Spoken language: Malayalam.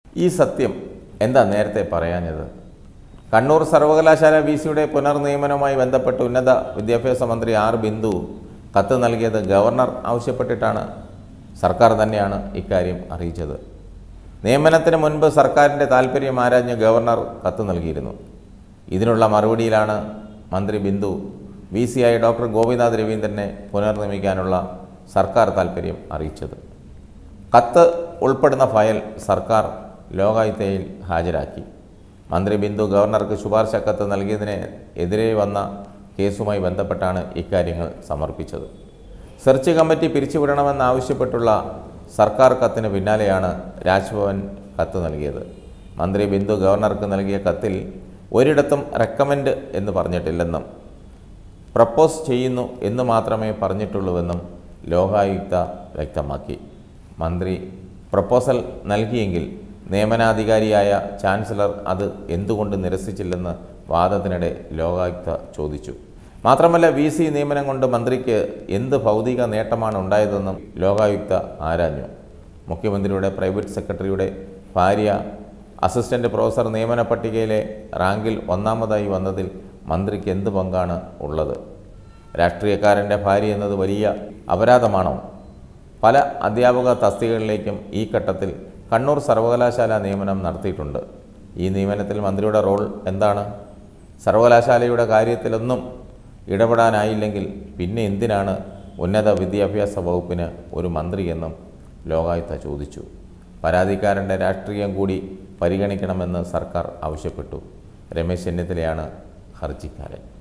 ഈ സത്യം എന്താ നേരത്തെ പറയാഞ്ഞത് കണ്ണൂർ സർവകലാശാല വി സിയുടെ പുനർനിയമനവുമായി ബന്ധപ്പെട്ട് ഉന്നത വിദ്യാഭ്യാസ മന്ത്രി ആർ ബിന്ദു കത്ത് നൽകിയത് ഗവർണർ ആവശ്യപ്പെട്ടിട്ടാണ് സർക്കാർ തന്നെയാണ് ഇക്കാര്യം അറിയിച്ചത് നിയമനത്തിന് മുൻപ് സർക്കാരിൻ്റെ താൽപ്പര്യം ആരാഞ്ഞ് ഗവർണർ കത്ത് നൽകിയിരുന്നു ഇതിനുള്ള മറുപടിയിലാണ് മന്ത്രി ബിന്ദു വി സി ആയി ഡോക്ടർ ഗോപിനാഥ് രവീന്ദ്രനെ പുനർനിയമിക്കാനുള്ള സർക്കാർ താൽപ്പര്യം അറിയിച്ചത് കത്ത് ഉൾപ്പെടുന്ന ഫയൽ സർക്കാർ ലോകായുക്തയിൽ ഹാജരാക്കി മന്ത്രി ബിന്ദു ഗവർണർക്ക് ശുപാർശ കത്ത് നൽകിയതിന് എതിരെ വന്ന കേസുമായി ബന്ധപ്പെട്ടാണ് ഇക്കാര്യങ്ങൾ സമർപ്പിച്ചത് സെർച്ച് കമ്മിറ്റി പിരിച്ചുവിടണമെന്നാവശ്യപ്പെട്ടുള്ള സർക്കാർ കത്തിന് പിന്നാലെയാണ് രാജ്ഭവൻ കത്ത് നൽകിയത് മന്ത്രി ബിന്ദു ഗവർണർക്ക് നൽകിയ കത്തിൽ ഒരിടത്തും റെക്കമെൻഡ് എന്ന് പറഞ്ഞിട്ടില്ലെന്നും പ്രപ്പോസ് ചെയ്യുന്നു എന്ന് മാത്രമേ പറഞ്ഞിട്ടുള്ളൂവെന്നും ലോകായുക്ത വ്യക്തമാക്കി മന്ത്രി പ്രപ്പോസൽ നൽകിയെങ്കിൽ നിയമനാധികാരിയായ ചാൻസലർ അത് എന്തുകൊണ്ട് നിരസിച്ചില്ലെന്ന് വാദത്തിനിടെ ലോകായുക്ത ചോദിച്ചു മാത്രമല്ല വി സി നിയമനം കൊണ്ട് മന്ത്രിക്ക് എന്ത് ഭൗതിക നേട്ടമാണ് ഉണ്ടായതെന്നും ലോകായുക്ത ആരാഞ്ഞു മുഖ്യമന്ത്രിയുടെ പ്രൈവറ്റ് സെക്രട്ടറിയുടെ ഭാര്യ അസിസ്റ്റന്റ് പ്രൊഫസർ നിയമന പട്ടികയിലെ റാങ്കിൽ ഒന്നാമതായി വന്നതിൽ മന്ത്രിക്ക് എന്ത് പങ്കാണ് ഉള്ളത് രാഷ്ട്രീയക്കാരൻ്റെ ഭാര്യ എന്നത് വലിയ അപരാധമാണോ പല അധ്യാപക തസ്തികകളിലേക്കും ഈ ഘട്ടത്തിൽ കണ്ണൂർ സർവകലാശാല നിയമനം നടത്തിയിട്ടുണ്ട് ഈ നിയമനത്തിൽ മന്ത്രിയുടെ റോൾ എന്താണ് സർവകലാശാലയുടെ കാര്യത്തിലൊന്നും ഇടപെടാനായില്ലെങ്കിൽ പിന്നെ എന്തിനാണ് ഉന്നത വിദ്യാഭ്യാസ വകുപ്പിന് ഒരു മന്ത്രിയെന്നും ലോകായുക്ത ചോദിച്ചു പരാതിക്കാരൻ്റെ രാഷ്ട്രീയം കൂടി പരിഗണിക്കണമെന്ന് സർക്കാർ ആവശ്യപ്പെട്ടു രമേശ് ചെന്നിത്തലയാണ് ഹർജിക്കാരൻ